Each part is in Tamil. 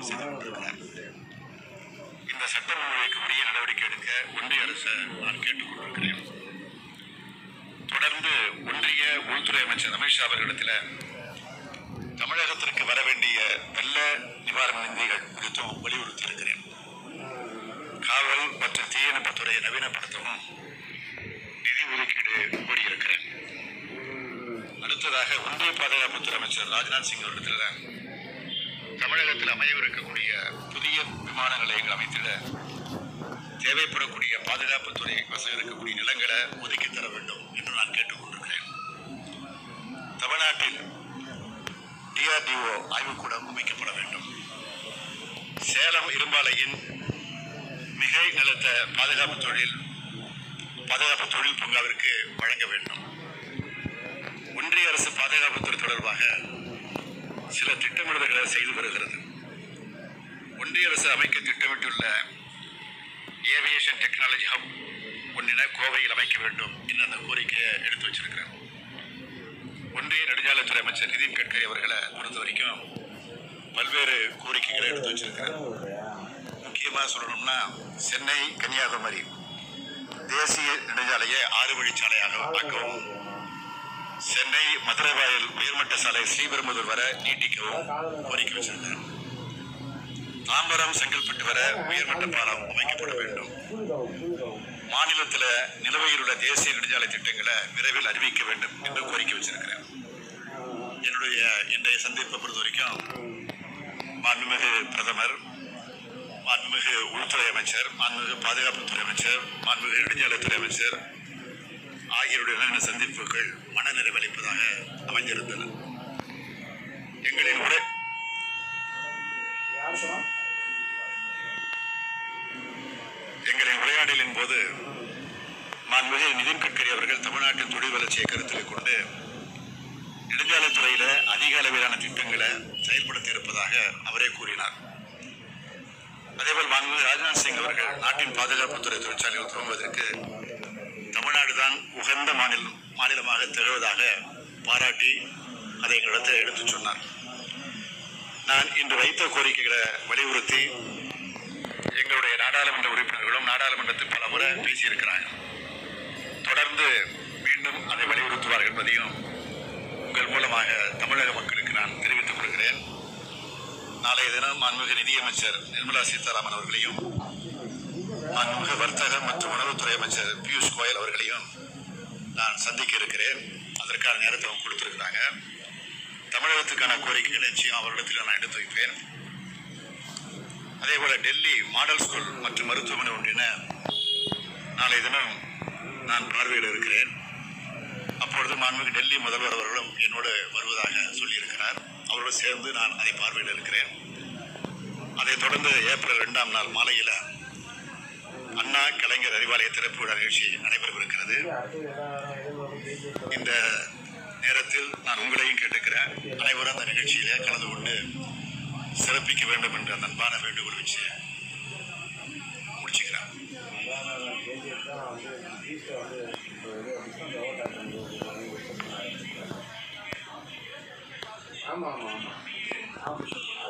செய்து கொண்டிருக்கிறார் இந்த சட்ட முன்வடிவுக்கு உரிய நடவடிக்கை எடுக்க ஒன்றிய அரசை நான் கேட்டுக்கொண்டிருக்கிறேன் தொடர்ந்து ஒன்றிய உள்துறை அமைச்சர் அமித்ஷா அவர்களிடத்தில் தமிழகத்திற்கு வர வேண்டிய வெள்ள நிவாரண நிதிகள் குறித்தும் வலியுறுத்தி இருக்கிறேன் காவல் மற்றும் தீயணைப்புத்துறையை நவீனப்படுத்தவும் நிதி ஒதுக்கீடு கோரியிருக்கிறேன் அடுத்ததாக ஒன்றிய பாதுகாப்புத்துறை அமைச்சர் ராஜ்நாத் சிங் அவர்களிடத்தில் தமிழகத்தில் அமையவிருக்கக்கூடிய புதிய விமான நிலையங்கள் அமைத்திட தேவைப்படக்கூடிய பாதுகாப்புத்துறை வசதி இருக்கக்கூடிய நிலங்களை ஒதுக்கி தர வேண்டும் என்று நான் கேட்டுக்கொண்டிருக்கிறேன் தமிழ்நாட்டில் டிஆர்டிஓ ஆய்வுக்கூடம் அமைக்கப்பட வேண்டும் சேலம் இரும்பாலையின் மிகை நிலத்த பாதுகாப்பு தொழில் பாதுகாப்பு தொழில் பூங்காவிற்கு வழங்க வேண்டும் ஒன்றிய அரசு பாதுகாப்புத்துறை தொடர்பாக சில திட்டமிடல்களை செய்து வருகிறது ஒன்றிய அரசு அமைக்க திட்டமிட்டுள்ள ஏவியேஷன் டெக்னாலஜி ஹப் ஒன்றினை கோவையில் அமைக்க வேண்டும் என்று அந்த கோரிக்கையை எடுத்து வச்சிருக்கிறேன் ஒன்றிய நெடுஞ்சாலைத்துறை அமைச்சர் நிதின் கட்கரி அவர்களை பொறுத்த வரைக்கும் பல்வேறு கோரிக்கைகளை எடுத்து வச்சிருக்கிறேன் முக்கியமாக சொல்லணும்னா சென்னை கன்னியாகுமரி தேசிய நெடுஞ்சாலையை ஆறு வழிச்சாலையாக ஆக்கவும் சென்னை மதுரை வாயில் உயர்மட்ட சாலை ஸ்ரீபெரும்புதூர் வர நீட்டிக்கவும் கோரிக்கை வச்சிருக்கிறேன் தாம்பரம் செங்கல்பட்டு வர உயர்மட்ட பாலம் அமைக்கப்பட வேண்டும் மாநிலத்தில் நிலுவையில் உள்ள தேசிய நெடுஞ்சாலை திட்டங்களை விரைவில் அறிவிக்க வேண்டும் என்று கோரிக்கை வச்சிருக்கிறேன் என்னுடைய இன்றைய சந்திப்பை பொறுத்த வரைக்கும் மாண்புமிகு பிரதமர் மாண்புமிகு உள்துறை அமைச்சர் மாண்புமிகு பாதுகாப்புத்துறை அமைச்சர் மாண்புமிகு நெடுஞ்சாலைத்துறை அமைச்சர் ஆகியோருடைய சந்திப்புகள் மனநிறைவளிப்பதாக அமைந்திருந்தன எங்களின் உரை எங்களின் உரையாடலின் போது மாண்புமிகு நிதின் கட்கரி அவர்கள் தமிழ்நாட்டின் தொழில் வளர்ச்சியை கருத்தில் கொண்டு நெடுஞ்சாலைத்துறையில அதிக அளவிலான திட்டங்களை செயல்படுத்தி இருப்பதாக அவரே கூறினார் அதேபோல் மாண்புமிகு ராஜ்நாத் சிங் அவர்கள் நாட்டின் பாதுகாப்புத்துறை தொழிற்சாலைகள் துவங்குவதற்கு தமிழ்நாடு தான் உகந்த மாநிலம் மாநிலமாக திகழ்வதாக பாராட்டி அதை எங்களிடத்தில் எடுத்துச் சொன்னார் நான் இன்று வைத்த கோரிக்கைகளை வலியுறுத்தி எங்களுடைய நாடாளுமன்ற உறுப்பினர்களும் நாடாளுமன்றத்தில் பல முறை பேசியிருக்கிறாங்க தொடர்ந்து மீண்டும் அதை வலியுறுத்துவார்கள் என்பதையும் உங்கள் மூலமாக தமிழக மக்களுக்கு நான் தெரிவித்துக் கொள்கிறேன் நாளைய தினம் மாண்புமிகு நிதியமைச்சர் நிர்மலா சீதாராமன் அவர்களையும் மாண்புமிகு வர்த்தக மற்றும் உணவுத்துறை அமைச்சர் பியூஷ் கோயல் அவர்களையும் நான் சந்திக்க இருக்கிறேன் அதற்கான நேரத்தை அவங்க கொடுத்திருக்கிறாங்க தமிழகத்துக்கான கோரிக்கைகளை நிச்சயம் அவர்களிடத்தில் நான் எடுத்து வைப்பேன் அதே போல டெல்லி மாடல் ஸ்கூல் மற்றும் மருத்துவமனை ஒன்றின நாளை தினம் நான் பார்வையிட இருக்கிறேன் அப்பொழுது மாண்புமிகு டெல்லி முதல்வர் அவர்களும் என்னோடு வருவதாக சொல்லியிருக்கிறார் அவரோடு சேர்ந்து நான் அதை பார்வையிட இருக்கிறேன் அதைத் தொடர்ந்து ஏப்ரல் இரண்டாம் நாள் மாலையில் அண்ணா கலைஞர் அறிவாலய திறப்பு விழா நிகழ்ச்சி நடைபெறவிருக்கிறது இந்த நேரத்தில் நான் உங்களையும் கேட்டுக்கிறேன் அனைவரும் அந்த நிகழ்ச்சியிலே கலந்து கொண்டு சிறப்பிக்க வேண்டும் என்ற அந்த அன்பான வேண்டுகோள் வச்சு முடிச்சுக்கிறேன் ஆமா ஆமா ஆமா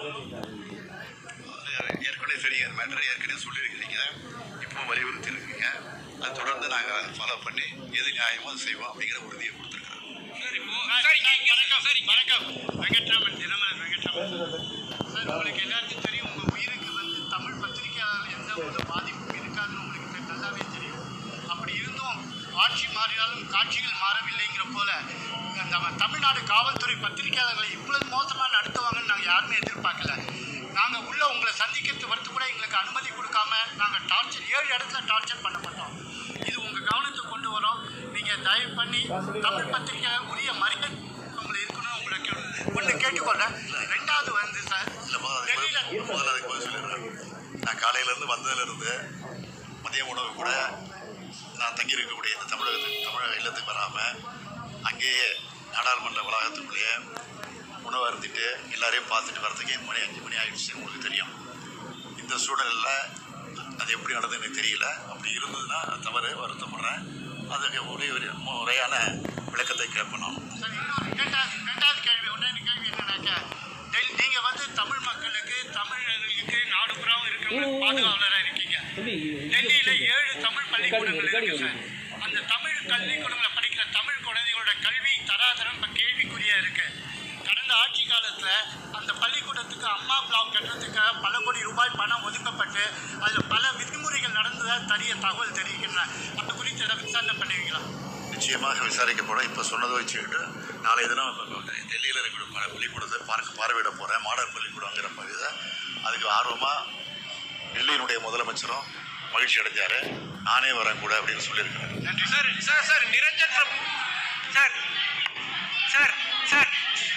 அது ஏற்கனவே தெரியும் அந்த மேட்டரை ஏற்கனவே சொல்லியிருக்கிறீங்க இப்போ வலியுறுத்தி இருக்கீங்க அது தொடர்ந்து நாங்கள் ஃபாலோ பண்ணி எது நியாயமோ அதை செய்வோம் அப்படிங்கிற உறுதியை கொடுத்துருக்குறோம் வணக்கம் சார் வணக்கம் வெங்கட்ராமன் தினமலர் வெங்கட்ராமன் சார் உங்களுக்கு எல்லாருக்கும் தெரியும் உங்கள் உயிருக்கு வந்து தமிழ் பத்திரிகையாளர் எந்த ஒரு பாதிப்பும் இருக்காதுன்னு உங்களுக்கு தெ- நல்லாவே தெரியும் அப்படி இருந்தும் ஆட்சி மாறினாலும் காட்சிகள் மாறவில்லைங்கிற போல நம்ம தமிழ்நாடு காவல்துறை பத்திரிகையாளர்களை இவ்வளவு மோசமாக நடத்துவாங்கன்னு நாங்கள் யாருமே எதிர்பார்க்கல நாங்கள் உள்ள உங்களை சந்திக்கிறது வரத்து கூட எங்களுக்கு அனுமதி கொடுக்காம நாங்கள் டார்ச்சர் ஏழு இடத்துல டார்ச்சர் பண்ணப்பட்டோம் இது உங்கள் கவனத்துக்கு கொண்டு வரோம் நீங்கள் தயவு பண்ணி தமிழ் பத்திரிகை உரிய மரியாதை உங்களை இருக்கணும் உங்களை கே- ஒண்ணு கேட்டுக்கொள்றேன் ரெண்டாவது வந்து சார் இல்லை முதல்ல அதுக்கு டெல்லியில பதில் முதல்ல அதுக்கு பதில் சொல்லிடுறேன் நான் காலையிலேருந்து வந்ததுலேருந்து மதிய உணவு கூட நான் தங்கியிருக்கக்கூடிய இந்த தமிழகத்துக்கு தமிழக இல்லத்துக்கு வராமல் அங்கேயே நாடாளுமன்ற வளாகத்துக்குள்ளேயே உணவு அருந்திட்டு எல்லாரையும் பார்த்துட்டு வரதுக்கு மணி அஞ்சு மணி ஆயிடுச்சு உங்களுக்கு தெரியும் இந்த சூழலில் அது எப்படி நடந்தது எனக்கு தெரியல அப்படி இருந்ததுன்னா நான் தவறு வருத்தப்படுறேன் அதுக்கு உரிய ஒரு முறையான விளக்கத்தை கேட்கணும் சார் இன்னொரு ரெண்டாவது ரெண்டாவது கேள்வி ஒன்றே கேள்வி என்னன்னாக்கா டெல்லி நீங்க வந்து தமிழ் மக்களுக்கு தமிழர்களுக்கு நாடு புறாவும் இருக்கிறவங்களுக்கு பாதுகாவலராக இருக்கீங்க டெல்லியில ஏழு தமிழ் பள்ளிக்கூடங்கள் இருக்கு சார் அந்த தமிழ் பள்ளிக்கூடங்களை படிக்கிற தமிழ் குழந்தைகளோட கல்வி தராதரம் இப்ப கேள்விக்குறியா இருக்கு கடந்த ஆட்சி காலத்துல அந்த பள்ளிக்கூடத்துக்கு அம்மா பிளாக் கட்டுறதுக்கு பல கோடி ரூபாய் பணம் ஒதுக்கப்பட்டு அதுல பல விதிமுறைகள் நடந்ததா தெரிய தகவல் தெரிவிக்கின்றன அந்த குறித்து ஏதாவது விசாரணை பண்ணுவீங்களா நிச்சயமாக விசாரிக்கப்படும் இப்போ சொன்னதை வச்சுக்கிட்டு நாளைய தினம் டெல்லியில் இருக்கிற பல பள்ளிக்கூடத்தை பார்க்க பார்வையிட போகிறேன் மாடல் பள்ளிக்கூடங்கிற பகுதியை அதுக்கு ஆர்வமாக டெல்லியினுடைய முதலமைச்சரும் மகிழ்ச்சி அடைஞ்சார் நானே வரேன் கூட அப்படின்னு சொல்லியிருக்கிறேன் நன்றி sir sir sir Niranjan from sir sir sir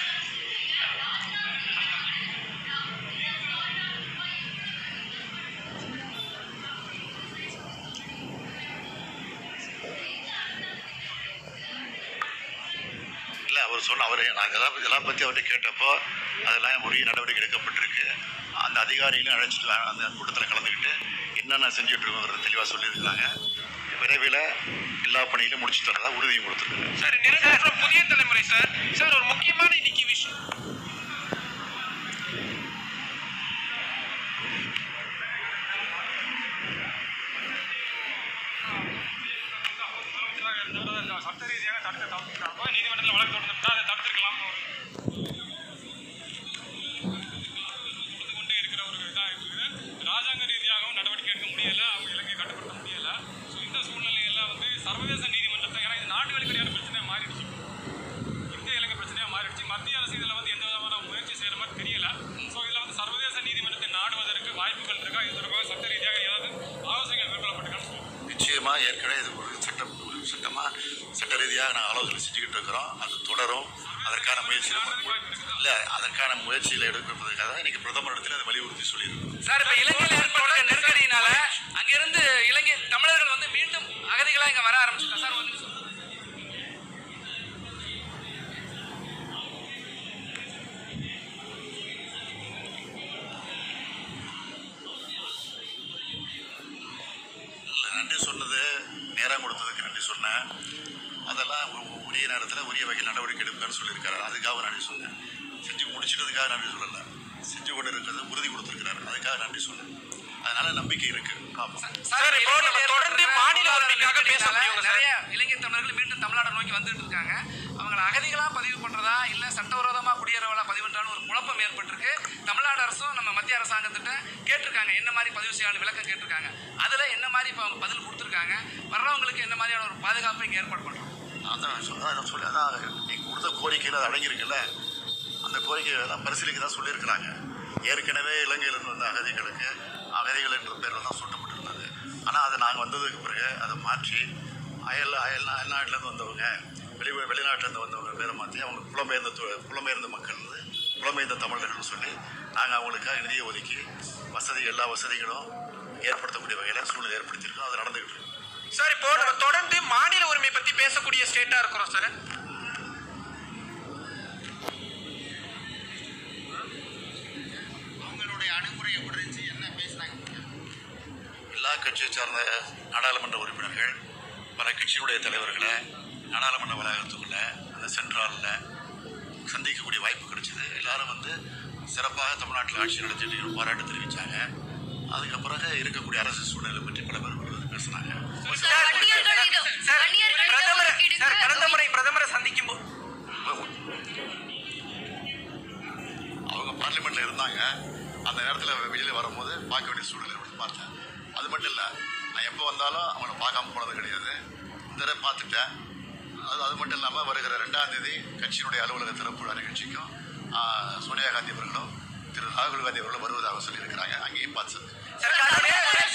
இல்லை அவர் சொன்ன அவர் நாங்கள் இதெல்லாம் இதெல்லாம் பற்றி அவர்கிட்ட கேட்டப்போ அதெல்லாம் உரிய நடவடிக்கை எடுக்கப்பட்டிருக்கு அந்த அதிகாரிகளையும் அழைச்சிட்டு வா- அந்த கூட்டத்தில் கலந்துக்கிட்டு என்னென்ன செஞ்சுட்டு இருக்கோங்கிறத தெளிவாக சொல்லியிருக்கிறாங்க விரைவில் எல்லா பணிகளையும் முடிச்சு தரதா உறுதியும் கொடுத்துருக்காங்க சார் நிரஞ்சன் from புதிய தலைமுறை சார் சார் ஒரு முக்கியமான இன்னைக்கு விஷயம் சட்ட ரீதியாக தடுக்க தவிர்க்கிறாங்க நீதிமன்றத்தில் வழக்கு தொடர்ந்துட்டா அதை தடுத்திருக்கலாம்னு ஒரு கொடுத்து கொண்டே இருக்கிற ஒரு இதாக இருக்குது ராஜாங்க ரீதியாகவும் நடவடிக்கை எடுக்க முடியல அவங்க இலங்கையை கட்டுப்படுத்த முடியல ஸோ இந்த சூழ்நிலையில வந்து சர்வதேச நீதிமன்றத்தை ஏன்னா இது நாட்டு வெளிப்படையான பிரச்சனையாக மாறிடுச்சு இந்திய இலங்கை பிரச்சனையாக மாறிடுச்சு மத்திய அரசு இதில் வந்து எந்த விதமான முயற்சி செய்கிற மாதிரி தெரியல ஸோ இதில் வந்து சர்வதேச நீதிமன்றத்தை நாடுவதற்கு வாய்ப்புகள் இருக்கா இது தொடர்பாக சட்ட ரீதியாக ஏதாவது ஆலோசனைகள் மேற்கொள்ளப்பட்டிருக்கான்னு சொல்லுங்க நிச்சயமாக ஏற்கனவே இது ஒரு சட்டம் ஒரு சட்டமாக சட்ட ரீதியாக நாங்கள் ஆலோசனை செஞ்சுக்கிட்டு இருக்கிறோம் அது தொடரும் அதற்கான முயற்சியில் இல்லை அதற்கான முயற்சியில் எடுக்கிறதுக்காக இன்னைக்கு பிரதமரிடத்தில் அதை வலியுறுத்தி சொல்லியிருக்கோம் சார் இப்ப இலங்கையில் ஏற்பட்ட நெருக்கடியினால அங்கிருந்து இலங்கை தமிழர்கள் வந்து மீண்டும் அகதிகளா இங்க வர ஆரம்பிச்சிருக்காங்க சார் ஒரு நிமிஷம் இல்லை நன்றி சொன்னது நேரம் கொடுத்ததுக்கு நன்றி சொன்னேன் அதெல்லாம் உ- உரிய நேரத்தில் உரிய வகையில் நடவடிக்கை எடுப்பேன்னு சொல்லியிருக்காரு அதுக்காக நன்றி சொன்னேன் செஞ்சு முடிச்சிட்டதுக்காக நன்றி சொல்லலை செஞ்சு கொண்டு இருக்கிறது உறுதி கொடுத்துருக்கிறாரு அதுக்காக நன்றி சொன்னேன் அதனால நம்பிக்கை இருக்கு பார்ப்போம் சார், இப்போ நம்ம இலங்கையில் தொடர்ந்து ஏற்பட்ட மாநில பொருளாதார உரிமைக்காக பேச நெருக்கடியினால முடியுங்க சார். நிறைய இலங்கை தமிழர்கள் மீண்டும் தமிழ்நாடு நோக்கி வந்துட்டு இருக்காங்க அவங்களை அகதிகளா பதிவு பண்றதா இல்ல சட்டவிரோதமா குடியேறவளா பதிவு பண்றான்னு ஒரு குழப்பம் ஏற்பட்டிருக்கு தமிழ்நாடு அரசும் நம்ம மத்திய அரசாங்கத்திட்ட கேட்டிருக்காங்க என்ன மாதிரி பதிவு செய்யணும் விளக்கம் கேட்டிருக்காங்க அதுல என்ன மாதிரி இப்போ அவங்க பதில் கொடுத்துருக்காங்க வர்றவங்களுக்கு என்ன மாதிரியான ஒரு பாதுகாப்பு இங்க ஏற்பாடு பண்றோம் நான் தான் சொல்ல அதான் சொல்லி அதான் நீங்கள் கொடுத்த கோரிக்கையில் அது அடங்கியிருக்குல்ல அந்த கோரிக்கையை தான் பரிசீலிக்க தான் சொல்லியிருக்கிறாங்க ஏற்கனவே இலங்கையிலிருந்து வந்த அகதிகளுக்கு அகதிகள் என்ற பேரில் தான் சூட்டப்பட்டிருந்தது ஆனால் அதை நாங்கள் வந்ததுக்கு பிறகு அதை மாற்றி அயல் அயல் அயல்நாட்டிலேருந்து வந்தவங்க வெளி வெளிநாட்டிலேருந்து வந்தவங்க பேரை மாற்றி அவங்க புலம்பெயர்ந்த தொ- புலம்பெயர்ந்த மக்கள் வந்து புலம்பெயர்ந்த தமிழர்கள்னு சொல்லி நாங்கள் அவங்களுக்காக நிதியை ஒதுக்கி வசதி எல்லா வசதிகளும் ஏற்படுத்தக்கூடிய வகையில் சூழ்நிலை ஏற்படுத்தியிருக்கோம் அது நடந்துகிட்டு இருக்கு சார் இப்போ நம்ம தொடர்ந்து மாநில உரிமை பத்தி பேசக்கூடிய ஸ்டேட்டா இருக்கிறோம் சார் அவங்களுடைய அணுகுமுறை எப்படி இருந்துச்சு என்ன பேசுனாங்க எல்லா கட்சியை சார்ந்த நாடாளுமன்ற உறுப்பினர்கள் பல கட்சியினுடைய தலைவர்களை நாடாளுமன்ற வளாகத்துக்குள்ள அந்த சென்ட்ராலில் சந்திக்கக்கூடிய வாய்ப்பு கிடைச்சது எல்லாரும் வந்து சிறப்பாக தமிழ்நாட்டில் ஆட்சி நடத்திட்டு பாராட்டு தெரிவித்தாங்க அதுக்கு பிறகு இருக்கக்கூடிய அரசு சூழ்நிலை பற்றி பல பேர் வந்து பேசினாங்க சார், அந்நியர்களிடம் சார் அந்நியர்களிடம் பிரதமர் ஒதுக்கீடுக்கு சார் கடந்த முறை பிரதமரை சந்திக்கும் போது அவங்க பார்லிமெண்ட்டில் இருந்தாங்க அந்த நேரத்தில் வெளியில் வரும்போது பார்க்க வேண்டிய சூழ்நிலை ஏற்பட்டு பார்த்தேன் அது மட்டும் இல்லை நான் எப்போ வந்தாலும் அவங்கள பார்க்காம போனது கிடையாது இந்த தடவை பார்த்துட்டேன் அது அது மட்டும் இல்லாமல் வருகிற ரெண்டாம் தேதி கட்சியினுடைய அலுவலக திறப்பு விழா நிகழ்ச்சிக்கும் ஆ, சோனியா காந்தி அவர்களும் திரு ராகுல் காந்தி அவர்களும் வருவதாக சொல்லியிருக்கிறாங்க அங்கேயும் பார்த்து சார் கடந்த